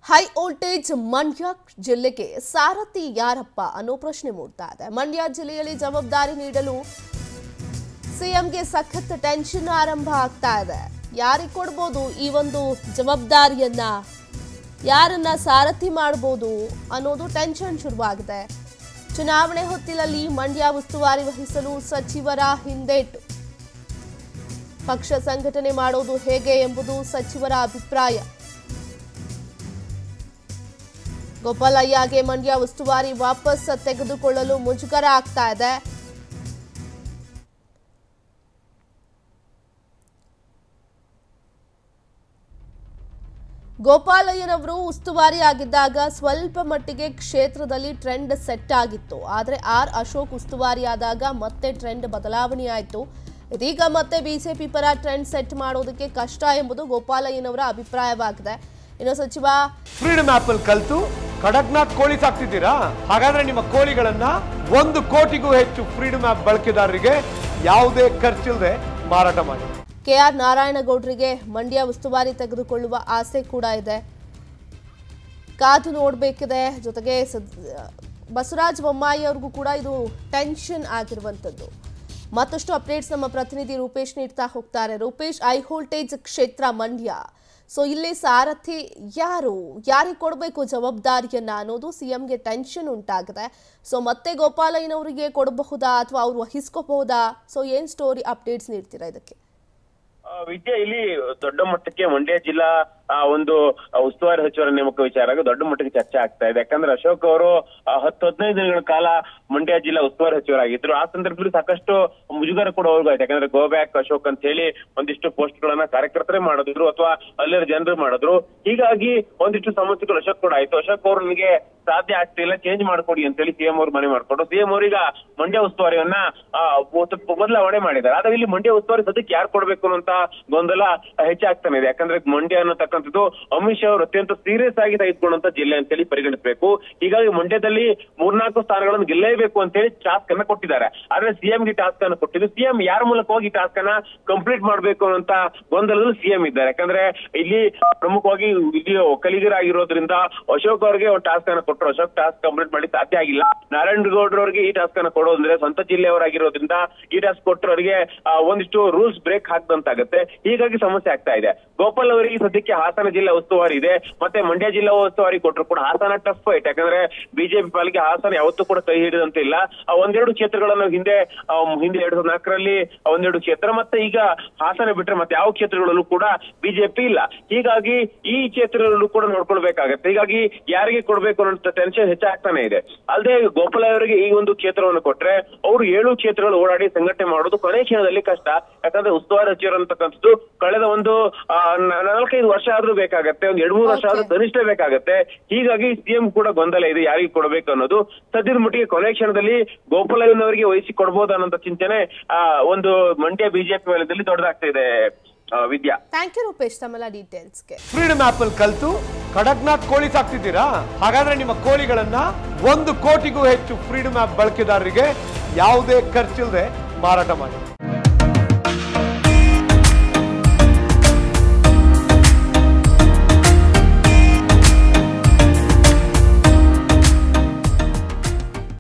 High voltage Mandya ಜಿಲ್ಲೆಗೆ ಸಾರಥಿ ಯಾರಪ್ಪ ಅನ್ನೋ ಪ್ರಶ್ನೆ ಮೂಡ್ತಾ ಇದೆ ಮಂಡ್ಯ ಜಿಲ್ಲೆಯಲ್ಲಿ ಜವಾಬ್ದಾರಿ ನೀಡಲು ಸಿಎಂಗೆ ಸಖತ್ ಟೆನ್ಷನ್ ಆರಂಭ ಆಗ್ತಾ ಇದೆ ಯಾರಿಗೆ ಕೊಡ್ಬೋದು ಈ ಒಂದು ಜವಾಬ್ದಾರಿಯನ್ನ ಯಾರನ್ನ ಸಾರಥಿ ಮಾಡ್ಬೋದು ಅನ್ನೋದು ಟೆನ್ಷನ್ ಶುರುವಾಗಿದೆ ಚುನಾವಣೆ ಹೊತ್ತಿನಲ್ಲಿ ಮಂಡ್ಯ ಉಸ್ತುವಾರಿ ವಹಿಸಲು ಸಚಿವರ ಹಿಂದೇಟು ಪಕ್ಷ ಸಂಘಟನೆ ಮಾಡೋದು ಹೇಗೆ ಎಂಬುದು ಸಚಿವರ ಅಭಿಪ್ರಾಯ ಗೋಪಾಲಯ್ಯಗೆ ಮಂಡ್ಯ ಉಸ್ತುವಾರಿ ವಾಪಸ್ ತೆಗೆದುಕೊಳ್ಳಲು ಮುಜುಗರ ಆಗ್ತಾ ಇದೆ ಗೋಪಾಲಯ್ಯನವರು ಉಸ್ತುವಾರಿ ಆಗಿದ್ದಾಗ ಸ್ವಲ್ಪ ಮಟ್ಟಿಗೆ ಕ್ಷೇತ್ರದಲ್ಲಿ ಟ್ರೆಂಡ್ ಸೆಟ್ ಆಗಿತ್ತು ಆದರೆ ಆರ್ ಅಶೋಕ್ ಉಸ್ತುವಾರಿ ಆದಾಗ ಮತ್ತೆ ಟ್ರೆಂಡ್ ಬದಲಾವಣೆ ಆಯಿತು ಇದೀಗ ಮತ್ತೆ ಬಿಜೆಪಿ ಪರ ಟ್ರೆಂಡ್ ಸೆಟ್ ಮಾಡೋದಕ್ಕೆ ಕಷ್ಟ ಎಂಬುದು ಗೋಪಾಲಯ್ಯನವರ ಅಭಿಪ್ರಾಯವಾಗಿದೆ ಇನ್ನು ಸಚಿವ ಫ್ರೀಡಮ್ ಆಪ್ ಅಲ್ಲಿ ಕಲ್ತು ಕಡಕ್ನಾಥ್ ಕೋಳಿ ಸಾಕ್ತಿದ್ದೀರಾ ಹಾಗಾದ್ರೆ ನಿಮ್ಮ ಕೋಳಿಗಳನ್ನ ಒಂದು ಕೋಟಿಗೂ ಹೆಚ್ಚು ಫ್ರೀಡಮ್ ಆಪ್ ಬಳಕೆದಾರರಿಗೆ ಯಾವುದೇ ಖರ್ಚಿಲ್ಲದೆ ಮಾರಾಟ ಮಾಡಿ ಕೆಆರ್ ನಾರಾಯಣಗೌಡರಿಗೆ ಮಂಡ್ಯ ಉಸ್ತುವಾರಿ ತೆಗೆದುಕೊಳ್ಳುವ ಆಸೆ ಕೂಡ ಇದೆ ಕಾದು ನೋಡಬೇಕಿದೆ ಜೊತೆಗೆ ಸದ್- ಬಸವರಾಜ ಬೊಮ್ಮಾಯಿ ಅವ್ರಿಗೂ ಕೂಡ ಇದು ಟೆನ್ಷನ್ ಆಗಿರುವಂಥದ್ದು ಮತ್ತಷ್ಟು ಅಪ್ಡೇಟ್ಸ್ ನಮ್ಮ ಪ್ರತಿನಿಧಿ ರೂಪೇಶ್ ನೀಡ್ತಾ ಹೋಗ್ತಾರೆ ರೂಪೇಶ್ ಐ ವೋಲ್ಟೇಜ್ ಕ್ಷೇತ್ರ ಮಂಡ್ಯ ಸೊ ಇಲ್ಲಿ ಸಾರಥಿ ಯಾರು ಯಾರಿಗೆ ಕೊಡಬೇಕು ಜವಾಬ್ದಾರಿಯನ್ನ ಅನ್ನೋದು ಸಿಎಂಗೆ ಟೆನ್ಷನ್ ಉಂಟಾಗಿದೆ ಸೊ ಮತ್ತೆ ಗೋಪಾಲಯ್ಯನವರಿಗೆ ಕೊಡಬಹುದಾ ಅಥವಾ ಅವ್ರು ವಹಿಸ್ಕೋಬಹುದಾ ಸೊ ಏನ್ ಸ್ಟೋರಿ ಅಪ್ಡೇಟ್ಸ್ ನೀಡ್ತೀರಾ ಇದಕ್ಕೆ ಆ, ವಿದ್ಯಾ ಇಲ್ಲಿ ದೊಡ್ಡ ಮಟ್ಟಕ್ಕೆ ಮಂಡ್ಯ ಜಿಲ್ಲಾ ಆ, ಒಂದು ಆ, ಉಸ್ತುವಾರಿ ಸಚಿವರ ನೇಮಕ ವಿಚಾರ ದೊಡ್ಡ ಮಟ್ಟಕ್ಕೆ ಚರ್ಚೆ ಆಗ್ತಾ ಇದೆ ಯಾಕಂದ್ರೆ ಅಶೋಕ್ ಅವರು ಆ, ಹತ್ತು ಹದಿನೈದು ದಿನಗಳ ಕಾಲ ಮಂಡ್ಯ ಜಿಲ್ಲಾ ಉಸ್ತುವಾರಿ ಸಚಿವರಾಗಿದ್ರು ಆ ಸಂದರ್ಭದಲ್ಲಿ ಸಾಕಷ್ಟು ಮುಜುಗರ ಕೂಡ ಹೋಗಾಯ್ತು ಯಾಕಂದ್ರೆ ಗೋ ಬ್ಯಾಕ್ ಅಶೋಕ್ ಅಂತ ಹೇಳಿ ಒಂದಿಷ್ಟು ಪೋಸ್ಟ್ ಗಳನ್ನ ಕಾರ್ಯಕರ್ತರೇ ಮಾಡಿದ್ರು ಅಥವಾ ಅಲ್ಲಿನ ಜನರು ಮಾಡಿದ್ರು ಹೀಗಾಗಿ ಒಂದಿಷ್ಟು ಸಮಸ್ಯೆಗಳು ಅಶೋಕ್ ಕೂಡ ಆಯ್ತು ಅಶೋಕ್ ಅವರು ನನಗೆ ಸಾಧ್ಯ ಆಗ್ತಿಲ್ಲ ಚೇಂಜ್ ಮಾಡ್ಕೊಡಿ ಅಂತ ಹೇಳಿ ಸಿಎಂ ಅವರು ಮನೆ ಮಾಡ್ಕೊಂಡು ಸಿಎಂ ಅವರೀಗ ಮಂಡ್ಯ ಉಸ್ತುವಾರಿಯನ್ನ ಆ, ಸ್ವಲ್ಪ ಬದಲಾವಣೆ ಮಾಡಿದ್ದಾರೆ ಆದ್ರೆ ಇಲ್ಲಿ ಮಂಡ್ಯ ಉಸ್ತುವಾರಿ ಸದ್ಯಕ್ಕೆ ಯಾರು ಕೊಡ್ಬೇಕು ಅನ್ನೋಂತ ಗೊಂದಲ ಹೆಚ್ಚಾಗ್ತಾನೆ ಇದೆ ಯಾಕಂದ್ರೆ ಮಂಡ್ಯ ಅನ್ನತಕ್ಕಂಥದ್ದು ಅಮಿತ್ ಶಾ ಅವರು ಅತ್ಯಂತ ಸೀರಿಯಸ್ ಆಗಿ ತೆಗೆದುಕೊಂಡಂತ ಜಿಲ್ಲೆ ಅಂತೇಳಿ ಪರಿಗಣಿಸಬೇಕು ಹೀಗಾಗಿ ಮಂಡ್ಯದಲ್ಲಿ ಮೂರ್ನಾಲ್ಕು ಸ್ಥಾನಗಳನ್ನು ಗೆಲ್ಲೇಬೇಕು ಅಂತೇಳಿ ಟಾಸ್ಕ್ ಅನ್ನ ಕೊಟ್ಟಿದ್ದಾರೆ ಆದ್ರೆ ಸಿಎಂ ಗೆ ಟಾಸ್ಕ್ ಅನ್ನು ಕೊಟ್ಟಿದ್ದು ಸಿಎಂ ಯಾರ ಮೂಲಕವಾಗಿ ಟಾಸ್ಕ್ ಅನ್ನ ಕಂಪ್ಲೀಟ್ ಮಾಡ್ಬೇಕು ಅನ್ನೋಂತ ಗೊಂದಲದಲ್ಲಿ ಸಿಎಂ ಇದ್ದಾರೆ ಯಾಕಂದ್ರೆ ಇಲ್ಲಿ ಪ್ರಮುಖವಾಗಿ ಇಲ್ಲಿ ಒಕ್ಕಲಿಗರಾಗಿರೋದ್ರಿಂದ ಅಶೋಕ್ ಅವರಿಗೆ ಒಂದು ಟಾಸ್ಕ್ ಅನ್ನ ಕೊಟ್ಟರು ಅಶೋಕ್ ಟಾಸ್ಕ್ ಕಂಪ್ಲೀಟ್ ಮಾಡಿ ಸಾಧ್ಯ ಆಗಿಲ್ಲ ನಾರಾಯಣ ಗೌಡ್ರವರಿಗೆ ಈ ಟಾಸ್ಕ್ ಅನ್ನ ಕೊಡೋದಂದ್ರೆ ಸ್ವಂತ ಜಿಲ್ಲೆಯವರಾಗಿರೋದ್ರಿಂದ ಈ ಟಾಸ್ಕ್ ಕೊಟ್ಟರು ಅವರಿಗೆ ಆ, ಒಂದಿಷ್ಟು ರೂಲ್ಸ್ ಬ್ರೇಕ್ ಹಾಕ್ದಂತಾಗತ್ತೆ ಹೀಗಾಗಿ ಸಮಸ್ಯೆ ಆಗ್ತಾ ಇದೆ ಗೋಪಾಲ್ ಅವರಿಗೆ ಸದ್ಯಕ್ಕೆ ಹಾಸನ ಜಿಲ್ಲೆ ಉಸ್ತುವಾರಿ ಇದೆ ಮತ್ತೆ ಮಂಡ್ಯ ಜಿಲ್ಲಾ ಉಸ್ತುವಾರಿ ಕೊಟ್ಟರು ಕೂಡ ಹಾಸನ ಟಫ್ ಫೈಟ್ ಯಾಕಂದ್ರೆ ಬಿಜೆಪಿ ಪಾಲಿಗೆ ಹಾಸನ ಯಾವತ್ತೂ ಕೂಡ ಕೈ ಹಿಡಿದಂತಿಲ್ಲ ಆ, ಒಂದೆರಡು ಕ್ಷೇತ್ರಗಳನ್ನು ಹಿಂದೆ ಆ, ಹಿಂದೆ ಎರಡ್ ಸಾವಿರದ ನಾಲ್ಕರಲ್ಲಿ ಒಂದೆರಡು ಕ್ಷೇತ್ರ ಮತ್ತೆ ಈಗ ಹಾಸನ ಬಿಟ್ರೆ ಮತ್ತೆ ಯಾವ ಕ್ಷೇತ್ರಗಳಲ್ಲೂ ಕೂಡ ಬಿಜೆಪಿ ಇಲ್ಲ ಹೀಗಾಗಿ ಈ ಕ್ಷೇತ್ರಗಳಲ್ಲೂ ಕೂಡ ನೋಡ್ಕೊಳ್ಬೇಕಾಗತ್ತೆ ಹೀಗಾಗಿ ಯಾರಿಗೆ ಕೊಡ್ಬೇಕು ಅನ್ನೋ ಟೆನ್ಷನ್ ಹೆಚ್ಚಾಗ್ತಾನೆ ಇದೆ ಅಲ್ಲದೆ ಗೋಪಾಲ ಅವರಿಗೆ ಈ ಒಂದು ಕ್ಷೇತ್ರವನ್ನು ಕೊಟ್ರೆ ಅವರು ಏಳು ಕ್ಷೇತ್ರಗಳು ಓಡಾಡಿ ಸಂಘಟನೆ ಮಾಡೋದು ಕೊನೆ ಕ್ಷಣದಲ್ಲಿ ಕಷ್ಟ ಯಾಕಂದ್ರೆ ಉಸ್ತುವಾರಿ ಸಚಿವರು ಅಂತಕ್ಕಂಥದ್ದು ಕಳೆದ ಒಂದು ಆ, ನ- ನಾಲ್ಕೈದು ವರ್ಷ ಆದ್ರೂ ಬೇಕಾಗತ್ತೆ ಒಂದ್ ಎರಡ್ ಮೂರು ವರ್ಷ ಆದ್ರೂ Okay. ಕನಿಷ್ಠ ಬೇಕಾಗತ್ತೆ ಹೀಗಾಗಿ ಸಿಎಂ ಕೂಡ ಗೊಂದಲ ಇದೆ ಯಾರಿಗೆ ಕೊಡಬೇಕು ಅನ್ನೋದು ಸದ್ಯದ ಮಟ್ಟಿಗೆ ಕೊನೆ ಕ್ಷಣದಲ್ಲಿ ಗೋಪಾಲಯ್ಯನವರಿಗೆ ವಹಿಸಿ ಕೊಡ್ಬೋದು ಅನ್ನೋಂಥ ಚಿಂತನೆ ಆ, ಒಂದು ಮಂಡ್ಯ ಬಿಜೆಪಿ ವಲಯದಲ್ಲಿ ದೊಡ್ಡದಾಗ್ತಾ ಇದೆ ಆ, ವಿದ್ಯಾ ಥ್ಯಾಂಕ್ ಯು ರೂಪೇಶ್ ತಮ್ಮೆಲ್ಲ ಡೀಟೇಲ್ಸ್ಗೆ ಫ್ರೀಡಮ್ ಆಪ್ ಅಲ್ಲಿ ಕಲ್ತು ಕಡಕ್ನಾಥ್ ಕೋಳಿ ಸಾಕ್ತಿದ್ದೀರಾ ಹಾಗಾದ್ರೆ ನಿಮ್ಮ ಕೋಳಿಗಳನ್ನ ಒಂದು ಕೋಟಿಗೂ ಹೆಚ್ಚು ಫ್ರೀಡಮ್ ಆಪ್ ಬಳಕೆದಾರರಿಗೆ ಯಾವುದೇ ಖರ್ಚಿಲ್ಲದೆ ಮಾರಾಟ ಮಾಡಿ